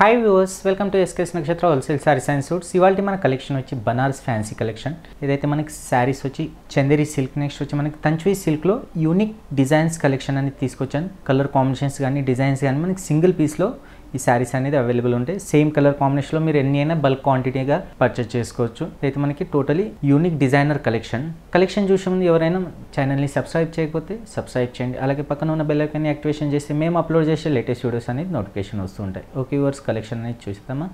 hi viewers welcome to ఎస్కేస్ Nakshatra wholesale sarees and suits ఇవాళ మన కలెక్షన్ వచ్చి బనారస్ ఫ్యాన్సీ కలెక్షన్ ఇదైతే మనకి శారీస్ వచ్చి చందేరి సిల్క్ నెక్స్ట్ వచ్చి మనకి తంచ్వీ సిల్క్లో యూనిక్ డిజైన్స్ కలెక్షన్ అనేది తీసుకొచ్చాను కలర్ కాంబినేషన్స్ కానీ డిజైన్స్ కానీ మనకి సింగిల్ పీస్లో ఈ శారీస్ అనేది అవైలబుల్ ఉంటాయి సేమ్ కలర్ కాంబినేషన్లో మీరు ఎన్ని అయినా బల్క్ క్వాంటిటీగా పర్చేస్ చేసుకోవచ్చు అయితే మనకి totally unique designer collection collection చూసే ముందు ఎవరైనా ఛానల్ని సబ్స్క్రైబ్ చేయకపోతే సబ్స్క్రైబ్ చేయండి అలాగే పక్కన ఉన్న బెల్ ఐకాన్ని యాక్టివేషన్ చేస్తే మేము అప్లోడ్ చేసే లేటెస్ట్ వీడియోస్ అనేది నోటిఫికేషన్ వస్తుంటాయి ఓకే వర్స్ కలెక్షన్ అనేది చూస్తామా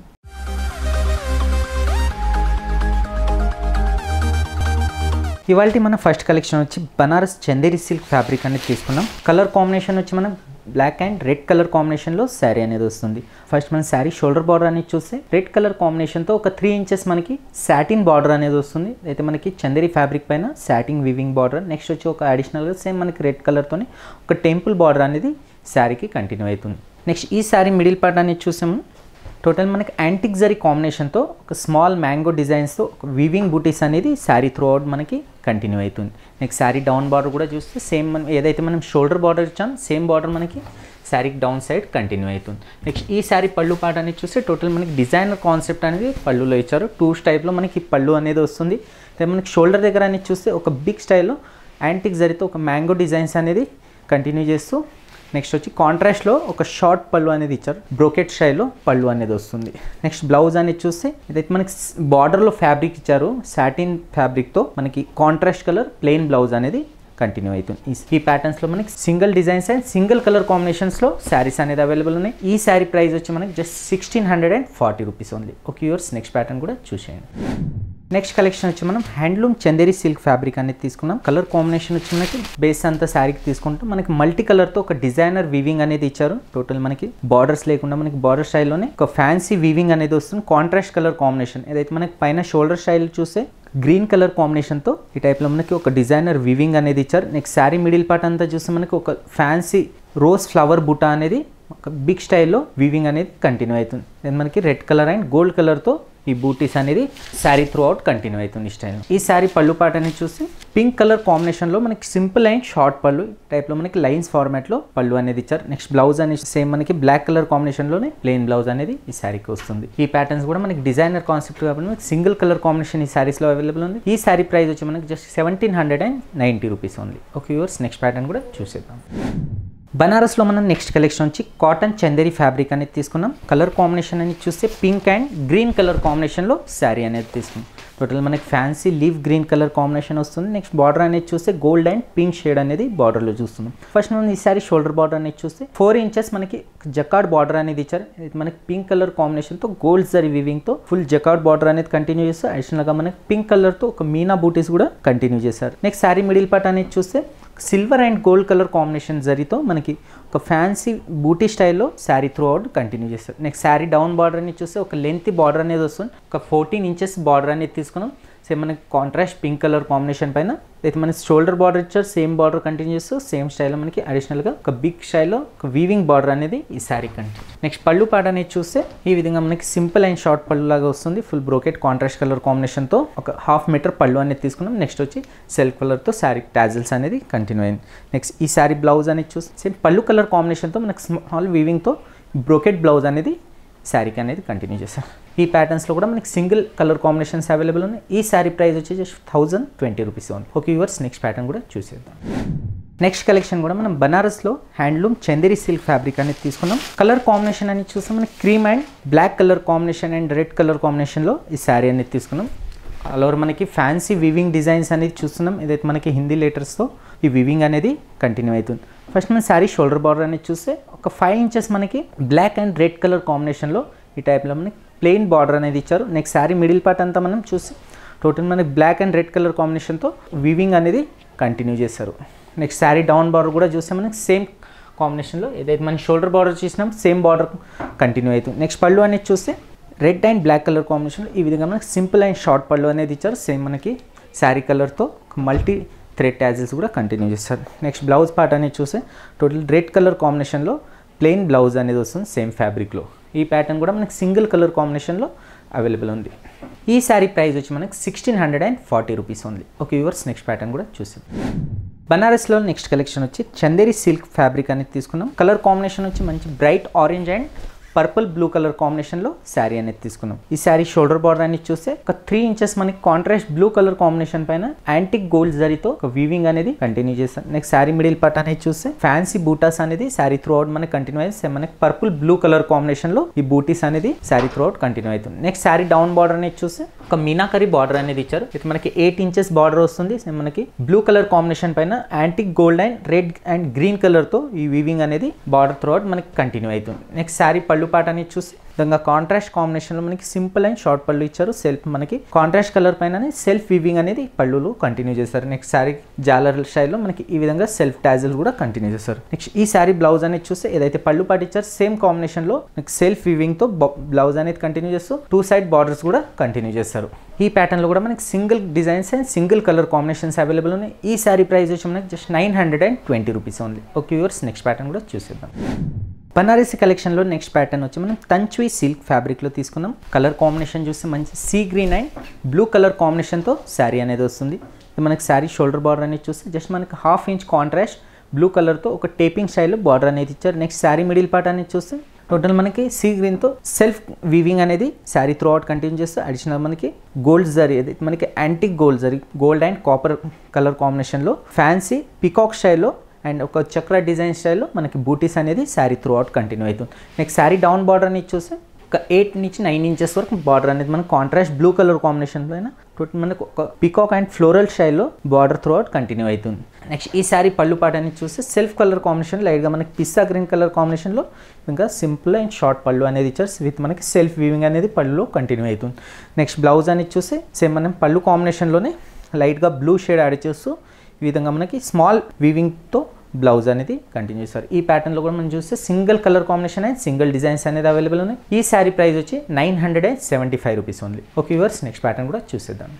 ఇవాళ మన ఫస్ట్ కలెక్షన్ వచ్చి బనారస్ చందేరి సిల్క్ ఫ్యాబ్రిక్ అనేది తీసుకున్నాం కలర్ కాంబినేషన్ వచ్చి మనం బ్లాక్ అండ్ రెడ్ కలర్ కాంబినేషన్లో శారీ అనేది వస్తుంది ఫస్ట్ మన శారీ షోల్డర్ బార్డర్ అనేది చూస్తే రెడ్ కలర్ కాంబినేషన్తో ఒక త్రీ ఇంచెస్ మనకి సాటిన్ బార్డర్ అనేది వస్తుంది అయితే మనకి చందేరి ఫ్యాబ్రిక్ పైన సాటిన్ వివింగ్ బార్డర్ నెక్స్ట్ వచ్చి ఒక అడిషనల్గా సేమ్ మనకి రెడ్ కలర్తోని ఒక టెంపుల్ బార్డర్ అనేది శారీకి కంటిన్యూ అవుతుంది నెక్స్ట్ ఈ శారీ మిడిల్ పార్ట్ అనేది చూసాము టోటల్ మనకి యాంటిక్ జరీ కాంబినేషన్తో ఒక స్మాల్ మ్యాంగో డిజైన్స్తో ఒక వీవింగ్ బూటీస్ అనేది శారీ త్రూ అవుట్ మనకి కంటిన్యూ అవుతుంది నెక్స్ట్ శారీ డౌన్ బార్డర్ కూడా చూస్తే సేమ్ మనం ఏదైతే మనం షోల్డర్ బార్డర్ ఇచ్చాం సేమ్ బార్డర్ మనకి శారీకి డౌన్ సైడ్ కంటిన్యూ అవుతుంది నెక్స్ట్ ఈ శారీ పళ్ళు పాట అనేది చూస్తే టోటల్ మనకి డిజైనర్ కాన్సెప్ట్ అనేది పళ్ళులో ఇచ్చారు టూ టైప్లో మనకి పళ్ళు అనేది వస్తుంది అయితే మనకి షోల్డర్ దగ్గర అనేది చూస్తే ఒక బిగ్ స్టైల్లో యాంటిక్ జరీతో ఒక మ్యాంగో డిజైన్స్ అనేది కంటిన్యూ చేస్తూ నెక్స్ట్ వచ్చి కాంట్రాస్ట్లో ఒక షార్ట్ పళ్ళు అనేది ఇచ్చారు బ్రోకెట్ స్టైల్లో పళ్ళు అనేది వస్తుంది నెక్స్ట్ బ్లౌజ్ అనేది చూస్తే ఇదైతే మనకి బార్డర్లో ఫ్యాబ్రిక్ ఇచ్చారు సాటిన్ ఫ్యాబ్రిక్తో మనకి కాంట్రాస్ట్ కలర్ ప్లెయిన్ బ్లౌజ్ అనేది కంటిన్యూ అవుతుంది ఈ- ఈ ప్యాటర్న్స్లో మనకి single designs and single colour కాంబినేషన్స్లో శారీస్ అనేది అవైలబుల్ ఉన్నాయి ఈ శారీ ప్రైస్ వచ్చి మనకి just sixteen hundred and forty rupees only okay viewers next pattern కూడా చూసేయండి నెక్స్ట్ కలెక్షన్ వచ్చి మనం హ్యాండ్లూమ్ చందేరి సిల్క్ ఫ్యాబ్రిక్ అనేది తీసుకున్నాం కలర్ కాంబినేషన్ వచ్చి మనకి బేస్ అంతా శారీకి తీసుకుంటాం మనకి మల్టీ కలర్తో ఒక డిజైనర్ వీవింగ్ అనేది ఇచ్చారు టోటల్ మనకి బార్డర్స్ లేకుండా మనకి బార్డర్ స్టైల్లోనే ఒక ఫ్యాన్సీ వీవింగ్ అనేది వస్తుంది కాంట్రాస్ట్ కలర్ కాంబినేషన్ ఏదైతే మనకి పైన షోల్డర్ స్టైల్ చూస్తే గ్రీన్ కలర్ కాంబినేషన్తో ఈ టైప్లో మనకి ఒక డిజైనర్ వీవింగ్ అనేది ఇచ్చారు నెక్స్ట్ శారీ మిడిల్ పార్ట్ అంతా చూస్తే మనకి ఒక ఫ్యాన్సీ రోజ్ ఫ్లవర్ బుటా అనేది ఒక బిగ్ స్టైల్లో వీవింగ్ అనేది కంటిన్యూ అవుతుంది దెన్ మనకి రెడ్ కలర్ అండ్ గోల్డ్ కలర్తో ఈ బూటీస్ అనేది శారీ త్రూ అవుట్ కంటిన్యూ అవుతుంది ఈ స్టైల్ ఈ శారీ పళ్ళు పాట అనేది చూసి పింక్ కలర్ కాంబినేషన్లో మనకి సింపుల్ అండ్ షార్ట్ పళ్ళు టైప్లో మనకి లైన్స్ ఫార్మాట్లో పళ్ళు అనేది ఇచ్చారు నెక్స్ట్ బ్లౌజ్ అనేది సేమ్ మనకి బ్లాక్ కలర్ కాంబినేషన్లోనే ప్లెయిన్ బ్లౌజ్ అనేది ఈ శారీకి వస్తుంది ఈ ప్యాటర్న్స్ కూడా మనకి డిజైనర్ కాన్సెప్ట్ కాబట్టి మనకి సింగిల్ కలర్ కాంబినేషన్ ఈ శారీస్లో అవైలబుల్ ఉంది ఈ శారీ ప్రైస్ వచ్చి మనకి just seventeen hundred and ninety rupees only okay viewers next pattern కూడా చూసేద్దాం బనారస్లో మనం నెక్స్ట్ కలెక్షన్ వచ్చి కాటన్ చందేరి ఫ్యాబ్రిక్ అనేది తీసుకున్నాం కలర్ కాంబినేషన్ అనేది చూస్తే పింక్ అండ్ గ్రీన్ కలర్ కాంబినేషన్లో శారీ అనేది తీసుకున్నాం టోటల్ మనకి fancy leaf green colour combination వస్తుంది నెక్స్ట్ బార్డర్ అనేది చూస్తే గోల్డ్ అండ్ పింక్ షేడ్ అనేది బార్డర్లో చూస్తున్నాం ఫస్ట్ మనం ఈ సారీ షోల్డర్ బార్డర్ అనేది చూస్తే ఫోర్ ఇంచెస్ మనకి జకార్డ్ బార్డర్ అనేది ఇచ్చారు ఇది మనకి పింక్ కలర్ కాంబినేషన్తో గోల్డ్ జరీ వివింగ్తో ఫుల్ జకార్డ్ బార్డర్ అనేది కంటిన్యూ చేస్తే అడిషనల్గా మనకి పింక్ కలర్తో ఒక మీనా బూటీస్ కూడా కంటిన్యూ చేశారు నెక్స్ట్ శారీ మిడిల్ పార్ట్ అనేది చూస్తే silver and gold colour combination జరీతో మనకి ఒక ఫ్యాన్సీ బూటీ స్టైల్లో శారీ త్రూ అవుట్ కంటిన్యూ చేస్తారు నెక్స్ట్ శారీ డౌన్ బార్డర్ అనేది చూస్తే ఒక లెంత్ బార్డర్ అనేది వస్తుంది ఒక ఫోర్టీన్ ఇంచెస్ బార్డర్ అనేది తీసుకున్నాం సేమ్ మనకి కాంట్రాస్ట్ పింక్ కలర్ కాంబినేషన్ పైన అయితే మనకి షోల్డర్ బార్డర్ ఇచ్చారు సేమ్ బార్డర్ కంటిన్యూ చేస్తూ సేమ్ స్టైల్లో మనకి అడిషనల్గా ఒక బిగ్ స్టైల్లో ఒక వీవింగ్ బార్డర్ అనేది ఈ శారీ కంటిన్యూ నెక్స్ట్ పళ్ళు పాట అనేది చూస్తే ఈ విధంగా మనకి సింపుల్ అండ్ షార్ట్ పళ్ళు లాగా వస్తుంది ఫుల్ బ్రోకెట్ కాంట్రాస్ట్ కలర్ కాంబినేషన్తో ఒక హాఫ్ మీటర్ పళ్ళు అనేది తీసుకున్నాం నెక్స్ట్ వచ్చి సెల్ఫ్ కలర్తో శారీ టాజిల్స్ అనేది కంటిన్యూ అయింది నెక్స్ట్ ఈ శారీ బ్లౌజ్ అనేది చూస్తే సేమ్ పళ్ళు కలర్ కాంబినేషన్తో మనకి స్మాల్ వీవింగ్తో బ్రోకెట్ బ్లౌజ్ అనేది శారీకి అనేది కంటిన్యూ చేశాం ఈ ప్యాటర్న్స్లో కూడా మనకి సింగిల్ కలర్ కాంబినేషన్స్ అవైలబుల్ ఉన్నాయి ఈ శారీ ప్రైస్ వచ్చి జస్ట్ థౌజండ్ ట్వంటీ రూపీస్ ఉంది ఒక యూవర్స్ నెక్స్ట్ ప్యాటర్న్ కూడా చూసేద్దాం నెక్స్ట్ కలెక్షన్ కూడా మనం బనారస్లో హ్యాండ్లూమ్ చందేరి సిల్క్ ఫ్యాబ్రిక్ అనేది తీసుకున్నాం కలర్ కాంబినేషన్ అనేది చూస్తే మనకి cream and black colour combination and red colour కాంబినేషన్లో ఈ శారీ అనేది తీసుకున్నాం ఆల్ ఓవర్ మనకి ఫ్యాన్సీ వివింగ్ డిజైన్స్ అనేది చూస్తున్నాం ఇదైతే మనకి హిందీ లెటర్స్తో ఈ వివింగ్ అనేది కంటిన్యూ అవుతుంది ఫస్ట్ మన శారీ షోల్డర్ బార్డర్ అనేది చూస్తే ఒక ఫైవ్ ఇంచెస్ మనకి బ్లాక్ అండ్ రెడ్ కలర్ కాంబినేషన్లో ఈ టైప్లో మనకి ప్లెయిన్ బార్డర్ అనేది ఇచ్చారు నెక్స్ట్ శారీ మిడిల్ పార్ట్ అంతా మనం చూసి టోటల్ మనకి బ్లాక్ అండ్ రెడ్ కలర్ కాంబినేషన్తో వివింగ్ అనేది కంటిన్యూ చేస్తారు నెక్స్ట్ శారీ డౌన్ బార్డర్ కూడా చూస్తే మనకి సేమ్ కాంబినేషన్లో ఏదైతే మనం షోల్డర్ బార్డర్ చూసినాం సేమ్ బార్డర్ కంటిన్యూ అవుతుంది నెక్స్ట్ పళ్ళు అనేది చూస్తే రెడ్ అండ్ బ్లాక్ కలర్ కాంబినేషన్లో ఈ విధంగా మనకి సింపుల్ అండ్ షార్ట్ పళ్ళు అనేది ఇచ్చారు సేమ్ మనకి శారీ కలర్తో మల్టీ థ్రెడ్ ట్యాజిల్స్ కూడా కంటిన్యూ చేస్తారు నెక్స్ట్ బ్లౌజ్ పార్ట్ అనేది చూస్తే టోటల్ రెడ్ కలర్ కాంబినేషన్లో ప్లెయిన్ బ్లౌజ్ అనేది వస్తుంది సేమ్ ఫ్యాబ్రిక్లో ఈ ప్యాటర్న్ కూడా మనకి సింగిల్ కలర్ కాంబినేషన్లో అవైలబుల్ ఉంది ఈ శారీ ప్రైస్ వచ్చి మనకి sixteen hundred and forty rupees ఉంది ఒక యూవర్స్ నెక్స్ట్ ప్యాటర్న్ కూడా చూసాం బనారస్లో నెక్స్ట్ కలెక్షన్ వచ్చి చందేరి సిల్క్ ఫ్యాబ్రిక్ అనేది తీసుకున్నాం కలర్ కాంబినేషన్ వచ్చి మంచి bright orange and purple blue colour కాంబినేషన్లో శారీ అనేది తీసుకున్నాం ఈ శారీ షోల్డర్ బార్డర్ అనేది చూస్తే ఒక త్రీ ఇంచెస్ మనకి కాంట్రాస్ట్ బ్లూ కలర్ కాంబినేషన్ పైన యాంటిక్ గోల్డ్ జరీతో ఒక వీవింగ్ అనేది కంటిన్యూ చేస్తాం నెక్స్ట్ శారీ మిడిల్ పార్ట్ అనేది చూస్తే ఫ్యాన్సీ బూటాస్ అనేది శారీ త్రూ అవుట్ మనకి కంటిన్యూ అయితే మనకి పర్పుల్ బ్లూ కలర్ కాంబినేషన్ లో ఈ బూటీస్ అనేది శారీ త్రూ అవుట్ కంటిన్యూ అవుతుంది నెక్స్ట్ శారీ డౌన్ బార్డర్ అనేది చూస్తే ఒక మీనాకరీ బార్డర్ అనేది ఇచ్చారు ఇది మనకి ఎయిట్ ఇంచెస్ బార్డర్ వస్తుంది Same మనకి బ్లూ కలర్ కాంబినేషన్ పైన antique gold and red and green colour తో ఈ వీవింగ్ అనేది బార్డర్ త్రూ అవుట్ మనకి కంటిన్యూ అవుతుంది నెక్స్ట్ శారీ పళ్ళు పాట అనేది చూసి విధంగా కాంట్రాస్ట్ కాంబినేషన్ లో మనకి సింపుల్ అండ్ షార్ట్ పళ్ళు ఇచ్చారు సెల్ఫ్ మనకి కాంట్రాస్ట్ కలర్ పైన సెల్ఫ్ వీవింగ్ అనేది పళ్ళులు కంటిన్యూ చేస్తారు నెక్స్ట్ శారీ జాలర్ స్టైల్లో మనకి ఈ విధంగా సెల్ఫ్ టాజిల్ కూడా కంటిన్యూ చేస్తారు నెక్స్ట్ ఈ శారీ బ్లౌజ్ అనేది చూస్తే ఏదైతే పళ్ళు పాటు ఇచ్చారు సేమ్ కాంబినేషన్ లో సెల్ఫ్ వీవింగ్ తో బ్లౌజ్ అనేది కంటిన్యూ చేస్తూ టూ సైడ్ బార్డర్స్ కూడా కంటిన్యూ చేస్తారు ఈ ప్యాటర్న్ లో కూడా మనకి single designs and single colour combinations available ఉన్నాయి ఈ శారీ ప్రైస్ వచ్చి మనకి just nine hundred and twenty rupees only okay viewers next pattern కూడా చూసేద్దాం బనారసి కలెక్షన్లో నెక్స్ట్ ప్యాటర్న్ వచ్చి మనం తంచ్వి సిల్క్ ఫ్యాబ్రిక్లో తీసుకున్నాం కలర్ కాంబినేషన్ చూస్తే మంచి sea green and blue colour కాంబినేషన్తో శారీ అనేది వస్తుంది ఇది మనకి శారీ షోల్డర్ బార్డర్ అనేది చూస్తే జస్ట్ మనకి హాఫ్ ఇంచ్ కాంట్రాస్ట్ బ్లూ కలర్తో ఒక టేపింగ్ స్టైల్లో బార్డర్ అనేది ఇచ్చారు నెక్స్ట్ శారీ మిడిల్ పార్ట్ అనేది చూస్తే టోటల్ మనకి సీ గ్రీన్తో సెల్ఫ్ వీవింగ్ అనేది శారీ త్రూ అవుట్ కంటిన్యూ చేస్తే అడిషనల్ మనకి గోల్డ్ జరీ అది మనకి antique gold zari gold and copper colour కాంబినేషన్లో ఫ్యాన్సీ పికాక్ స్టైల్లో అండ్ ఒక చక్ర డిజైన్ స్టైల్లో మనకి బూటీస్ అనేది శారీ త్రూ అవుట్ కంటిన్యూ అవుతుంది నెక్స్ట్ శారీ డౌన్ బార్డర్ అనేది చూస్తే ఒక ఎయిట్ నుంచి నైన్ ఇంచెస్ వరకు బార్డర్ అనేది మనకి కాంట్రాస్ట్ బ్లూ కలర్ కాంబినేషన్ పైన టోటల్ మనకు ఒక పికాక్ అండ్ ఫ్లోరల్ స్టైల్లో బార్డర్ త్రూ అవుట్ కంటిన్యూ అవుతుంది నెక్స్ట్ ఈ శారీ పళ్ళు పాట అనేది చూస్తే సెల్ఫ్ కలర్ కాంబినేషన్ లైట్గా మనకి పిస్తా గ్రీన్ కలర్ కాంబినేషన్లో ఇంకా సింపుల్ అండ్ షార్ట్ పళ్ళు అనేది ఇచ్చారు విత్ మనకి సెల్ఫ్ వీవింగ్ అనేది పళ్ళులో కంటిన్యూ అవుతుంది నెక్స్ట్ బ్లౌజ్ అనేది చూస్తే సేమ్ మనం పళ్ళు కాంబినేషన్లోనే లైట్గా బ్లూ షేడ్ యాడ్ చేస్తూ ఈ విధంగా మనకి స్మాల్ వీవింగ్తో బ్లౌజ్ అనేది కంటిన్యూ చేస్తారు ఈ ప్యాటర్న్లో కూడా మనం చూస్తే single colour combination and single designs అనేది అవైలబుల్ ఉన్నాయి ఈ శారీ ప్రైస్ వచ్చి nine hundred and seventy five rupees only okay viewers next pattern కూడా చూసేద్దాం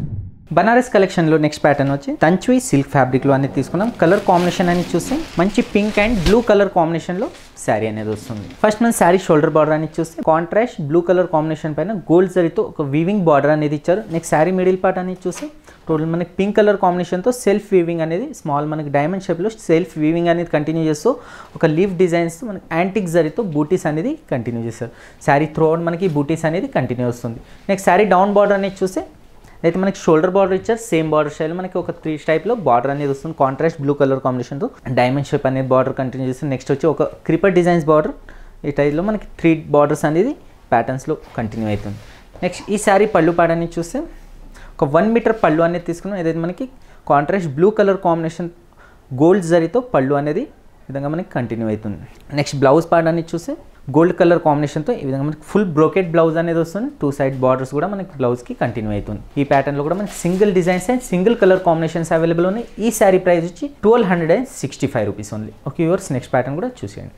బనారస్ కలెక్షన్లో నెక్స్ట్ ప్యాటర్న్ వచ్చి తంచువి సిల్క్ ఫ్యాబ్రిక్లో అనేది తీసుకున్నాం కలర్ కాంబినేషన్ అనేది చూస్తే మంచి పింక్ అండ్ బ్లూ కలర్ కాంబినేషన్లో శారీ అనేది వస్తుంది ఫస్ట్ మన శారీ షోల్డర్ బార్డర్ అనేది చూస్తే కాంట్రాస్ట్ బ్లూ కలర్ కాంబినేషన్ పైన గోల్డ్ జరీతో ఒక వీవింగ్ బార్డర్ అనేది ఇచ్చారు నెక్స్ట్ శారీ మిడిల్ పార్ట్ అనేది చూస్తే టోటల్ మనకి పింక్ కలర్ కాంబినేషన్తో సెల్ఫ్ వీవింగ్ అనేది స్మాల్ మనకి డైమండ్ షేప్లో సెల్ఫ్ వీవింగ్ అనేది కంటిన్యూ చేస్తూ ఒక లీఫ్ డిజైన్స్ మనకి యాంటిక్ జరీతో బూటీస్ అనేది కంటిన్యూ చేస్తారు శారీ త్రూ అవుట్ మనకి బూటీస్ అనేది కంటిన్యూ వస్తుంది నెక్స్ట్ శారీ డౌన్ బార్డర్ అనేది చూస్తే అయితే మనకి షోల్డర్ బార్డర్ ఇచ్చారు సేమ్ బార్డర్ స్టైల్ మనకి ఒక త్రీ టైప్లో బార్డర్ అనేది వస్తుంది కాంట్రాస్ట్ బ్లూ కలర్ కాంబినేషన్తో డైమండ్ షేప్ అనేది బార్డర్ కంటిన్యూ చేస్తుంది నెక్స్ట్ వచ్చి ఒక క్రిపర్ డిజైన్స్ బార్డర్ ఈ టైప్లో మనకి త్రీ బార్డర్స్ అనేది ప్యాటర్న్స్లో కంటిన్యూ అవుతుంది నెక్స్ట్ ఈ శారీ పళ్ళు పాడ అనేది చూస్తే ఒక వన్ మీటర్ పళ్ళు అనేది తీసుకున్నాం ఏదైతే మనకి contrast blue colour combination gold జరీతో పళ్ళు అనేది ఈ విధంగా మనకి కంటిన్యూ అవుతుంది నెక్స్ట్ బ్లౌజ్ పార్ట్ అనేది చూస్తే గోల్డ్ కలర్ కాంబినేషన్తో ఈ విధంగా మనకి ఫుల్ బ్రోకెట్ బ్లౌజ్ అనేది వస్తుంది టూ సైడ్ బార్డర్స్ కూడా మనకి బ్లౌజ్కి కంటిన్యూ అవుతుంది ఈ ప్యాటర్న్లో కూడా మనకి single designs and single colour combinations available ఉన్నాయి ఈ శారీ ప్రైస్ వచ్చి twelve hundred and sixty five rupees only okay viewers next pattern కూడా చూసేయండి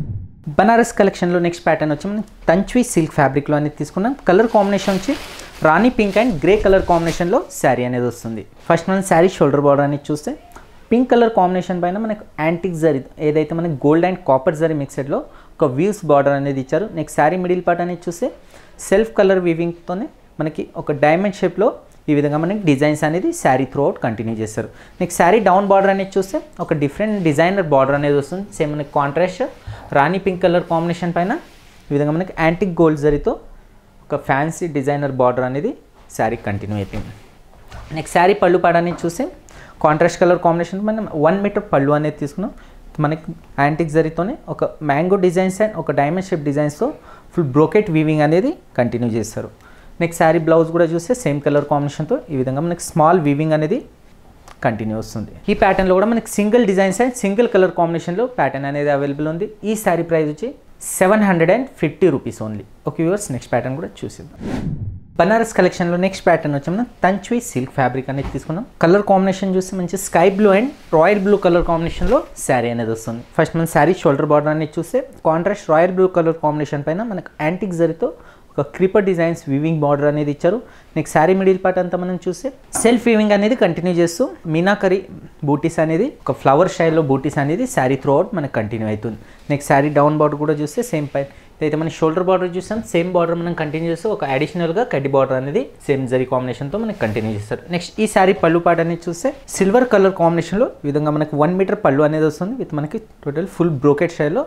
బనారస్ కలెక్షన్లో నెక్స్ట్ ప్యాటర్న్ వచ్చి మనం తంచ్వి సిల్క్ ఫ్యాబ్రిక్లో అనేది తీసుకున్నాం కలర్ కాంబినేషన్ వచ్చి rani pink and grey colour కాంబినేషన్లో శారీ అనేది వస్తుంది ఫస్ట్ మనం శారీ షోల్డర్ బార్డర్ అనేది చూస్తే పింక్ కలర్ కాంబినేషన్ పైన మనకు యాంటిక్ జరీ ఏదైతే మనకి గోల్డ్ అండ్ కాపర్ జరీ మిక్సెడ్లో ఒక వ్యూస్ బార్డర్ అనేది ఇచ్చారు నెక్స్ట్ శారీ మిడిల్ పార్ట్ అనేది చూస్తే సెల్ఫ్ కలర్ వీవింగ్తోనే మనకి ఒక డైమండ్ షేప్లో ఈ విధంగా మనకి డిజైన్స్ అనేది శారీ త్రూ అవుట్ కంటిన్యూ చేస్తారు నెక్స్ట్ శారీ డౌన్ బార్డర్ అనేది చూస్తే ఒక డిఫరెంట్ డిజైనర్ బార్డర్ అనేది వస్తుంది సేమ్ మనకి contrast rani pink colour combination పైన ఈ విధంగా మనకి యాంటిక్ గోల్డ్ జరీతో ఒక ఫ్యాన్సీ డిజైనర్ బార్డర్ అనేది శారీ కంటిన్యూ అయిపోయింది నెక్స్ట్ శారీ పళ్ళు పాడ అనేది చూస్తే కాంట్రాస్ట్ కలర్ కాంబినేషన్ మనం వన్ మీటర్ పళ్ళు అనేది తీసుకున్నాం మనకి యాంటిక్ జరీతోనే ఒక మ్యాంగో డిజైన్స్ అండ్ ఒక డైమండ్ షేప్ డిజైన్స్తో ఫుల్ బ్రోకెట్ వీవింగ్ అనేది కంటిన్యూ చేస్తారు నెక్స్ట్ శారీ బ్లౌజ్ కూడా చూస్తే సేమ్ కలర్ కాంబినేషన్తో ఈ విధంగా మనకి స్మాల్ వీవింగ్ అనేది కంటిన్యూ వస్తుంది ఈ ప్యాటర్న్లో కూడా మనకి single designs and single colour కాంబినేషన్లో ప్యాటర్న్ అనేది అవైలబుల్ ఉంది ఈ శారీ ప్రైస్ వచ్చి seven hundred and fifty rupees only okay viewers next pattern కూడా చూసిద్దాం బనారస్ కలెక్షన్లో నెక్స్ట్ ప్యాటర్న్ వచ్చి మనం తంచ్వి సిల్క్ ఫ్యాబ్రిక్ అనేది తీసుకున్నాం కలర్ కాంబినేషన్ చూస్తే మంచి sky blue and royal blue colour కాంబినేషన్లో శారీ అనేది వస్తుంది ఫస్ట్ మనం శారీ షోల్డర్ బార్డర్ అనేది చూస్తే contrast royal blue colour combination పైన మనకు యాంటిక్ జరీతో ఒక క్రీపర్ డిజైన్స్ వీవింగ్ బార్డర్ అనేది ఇచ్చారు నెక్స్ట్ శారీ మిడిల్ పార్ట్ అంతా మనం చూస్తే సెల్ఫ్ వీవింగ్ అనేది కంటిన్యూ చేస్తూ మీనాకరీ బూటీస్ అనేది ఒక ఫ్లవర్ స్టైల్లో బూటీస్ అనేది శారీ త్రూ అవుట్ మనకు కంటిన్యూ అవుతుంది నెక్స్ట్ శారీ డౌన్ బార్డర్ కూడా చూస్తే సేమ్ పై అయితే మనం షోల్డర్ బార్డర్ చూస్తాం సేమ్ బార్డర్ మనం కంటిన్యూ చేస్తూ ఒక అడిషనల్గా కడ్డీ బార్డర్ అనేది సేమ్ జరీ కాంబినేషన్తో మనకి కంటిన్యూ చేస్తారు నెక్స్ట్ ఈ శారీ పళ్ళు పాట అనేది చూస్తే సిల్వర్ కలర్ కాంబినేషన్లో ఈ విధంగా మనకి వన్ మీటర్ పళ్ళు అనేది వస్తుంది విత్ మనకి టోటల్ ఫుల్ బ్రోకెట్ స్టైల్లో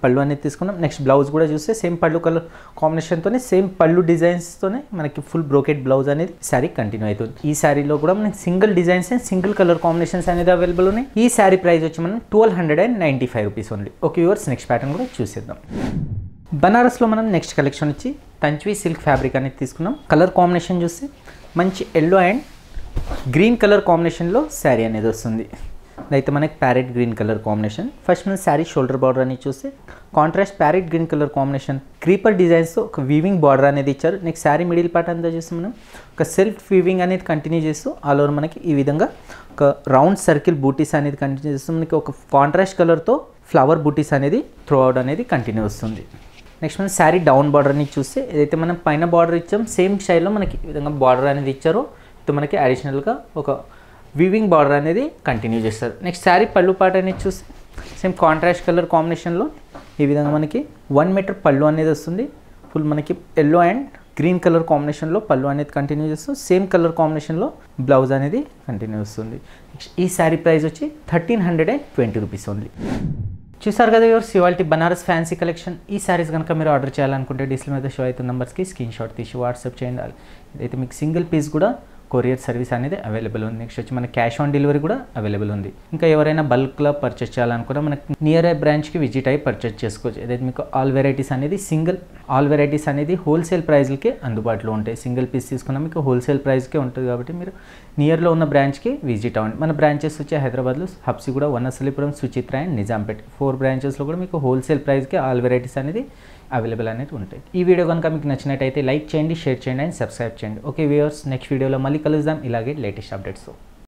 పళ్ళు అనేది తీసుకున్నాం నెక్స్ట్ బ్లౌజ్ కూడా చూస్తే సేమ్ పళ్ళు కలర్ కాంబినేషన్తోనే సేమ్ పళ్ళు డిజైన్స్తోనే మనకి ఫుల్ బ్రోకెట్ బ్లౌజ్ అనేది శారీ కంటిన్యూ అవుతుంది ఈ శారీలో కూడా మనకి single designs and single colour combinations అనేది అవైలబుల్ ఉన్నాయి ఈ శారీ ప్రైస్ వచ్చి మనం twelve hundred and ninety five rupees only okay viewers next pattern కూడా చూసేద్దాం బనారస్లో మనం నెక్స్ట్ కలెక్షన్ వచ్చి తంచ్వి సిల్క్ ఫ్యాబ్రిక్ అనేది తీసుకున్నాం కలర్ కాంబినేషన్ చూస్తే మంచి ఎల్లో అండ్ గ్రీన్ కలర్ కాంబినేషన్లో శారీ అనేది వస్తుంది అయితే మనకి parrot green colour combination first మనం శారీ షోల్డర్ బార్డర్ అనేది చూస్తే contrast parrot green colour combination creeper డిజైన్స్తో ఒక వీవింగ్ బార్డర్ అనేది ఇచ్చారు నెక్స్ట్ శారీ మిడిల్ పార్ట్ అంతా చూస్తే మనం ఒక సెల్ఫ్ వీవింగ్ అనేది కంటిన్యూ చేస్తూ ఆల్ ఓవర్ మనకి ఈ విధంగా ఒక రౌండ్ సర్కిల్ బూటీస్ అనేది కంటిన్యూ చేస్తూ మనకి ఒక కాంట్రాస్ట్ కలర్తో ఫ్లవర్ బూటీస్ అనేది త్రూ అవుట్ అనేది కంటిన్యూ వస్తుంది నెక్స్ట్ మనం శారీ డౌన్ బార్డర్ని చూస్తే ఏదైతే మనం పైన బార్డర్ ఇచ్చాం సేమ్ స్టైల్లో మనకి ఈ విధంగా బార్డర్ అనేది ఇచ్చారో ఇది మనకి అడిషనల్గా ఒక వీవింగ్ బార్డర్ అనేది కంటిన్యూ చేస్తారు నెక్స్ట్ శారీ పళ్ళు పాట అనేది చూస్తే సేమ్ కాంట్రాస్ట్ కలర్ కాంబినేషన్లో ఈ విధంగా మనకి వన్ మీటర్ పళ్ళు అనేది వస్తుంది ఫుల్ మనకి ఎల్లో అండ్ గ్రీన్ కలర్ కాంబినేషన్లో పళ్ళు అనేది కంటిన్యూ చేస్తూ సేమ్ కలర్ కాంబినేషన్లో బ్లౌజ్ అనేది కంటిన్యూ వస్తుంది నెక్స్ట్ ఈ శారీ ప్రైస్ వచ్చి thirteen hundred and twenty rupees only చూసారు కదా యువర్ సివాల్టీ బనారస్ ఫ్యాన్సీ కలెక్షన్ ఈ శారీస్ కనుక మీరు ఆర్డర్ చేయాలనుకుంటే డిస్ప్లే మీద షో అవుతున్న నెంబర్స్కి స్క్రీన్ షాట్ తీసి వాట్సాప్ చేయండి ఇదైతే మీకు సింగిల్ పీస్ కూడా కొరియర్ సర్వీస్ అనేది అవైలబుల్ ఉంది నెక్స్ట్ వచ్చి మన క్యాష్ ఆన్ డెలివరీ కూడా అవైలబుల్ ఉంది ఇంకా ఎవరైనా బల్క్లో పర్చేస్ చేయాలనుకున్నా మనకి నియర్ ఐ బ్రాంచ్కి విజిట్ అయ్యి పర్చేస్ చేసుకోవచ్చు ఏదైతే మీకు ఆల్ వెరైటీస్ అనేది సింగిల్ ఆల్ వెరైటీస్ అనేది హోల్సేల్ ప్రైస్లకే అందుబాటులో ఉంటాయి సింగిల్ పీస్ తీసుకున్నా మీకు హోల్సేల్ ప్రైస్కే ఉంటుంది కాబట్టి మీరు నియర్లో ఉన్న బ్రాంచ్కి విజిట్ అవ్వండి మన బ్రాంచెస్ వచ్చి హైదరాబాద్లో హబ్సిగూడ వనసలిపురం సుచిత్ర అండ్ నిజాంపేట్ ఫోర్ బ్రాంచెస్లో కూడా మీకు హోల్సేల్ ప్రైస్కి ఆల్ వెరైటీస్ అనేది అవైలబుల్ అనేది ఉంటాయి ఈ వీడియో కనుక మీకు నచ్చినట్టయితే లైక్ చేయండి షేర్ చేయండి అండ్ సబ్స్క్రైబ్ చేయండి ఓకే వ్యూవర్స్ నెక్స్ట్ వీడియోలో మళ్ళీ కలుద్దాం ఇలాగే లేటెస్ట్ అప్డేట్స్